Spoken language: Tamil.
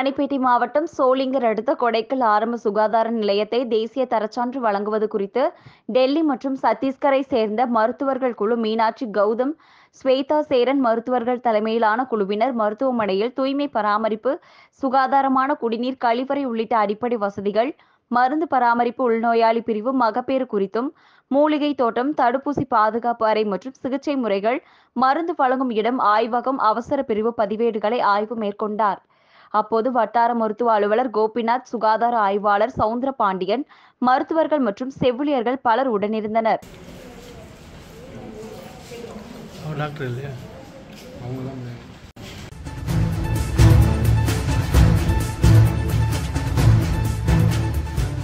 ராணிப்பேட்டை மாவட்டம் சோளிங்கர் அடுத்த கொடைக்கல் ஆரம்ப சுகாதார நிலையத்தை தேசிய தரச்சான்று வழங்குவது குறித்து டெல்லி மற்றும் சத்தீஸ்கரை சேர்ந்த மருத்துவர்கள் குழு மீனாட்சி கௌதம் ஸ்வேதா சேரன் மருத்துவர்கள் தலைமையிலான குழுவினர் மருத்துவமனையில் தூய்மை பராமரிப்பு சுகாதாரமான குடிநீர் கழிவறை உள்ளிட்ட அடிப்படை வசதிகள் மருந்து பராமரிப்பு உள்நோயாளி பிரிவு மகப்பேறு குறித்தும் மூலிகை தோட்டம் தடுப்பூசி பாதுகாப்பு அறை மற்றும் சிகிச்சை முறைகள் மருந்து வழங்கும் இடம் ஆய்வகம் அவசர பிரிவு பதிவேடுகளை ஆய்வு மேற்கொண்டார் அப்போது வட்டார மருத்துவ அலுவலர் கோபிநாத் சுகாதார ஆய்வாளர் சவுந்தர பாண்டியன் மருத்துவர்கள் மற்றும் செவிலியர்கள் பலர் உடனிருந்தனர் அவர் டாக்டர் இல்லையா அவங்க தான்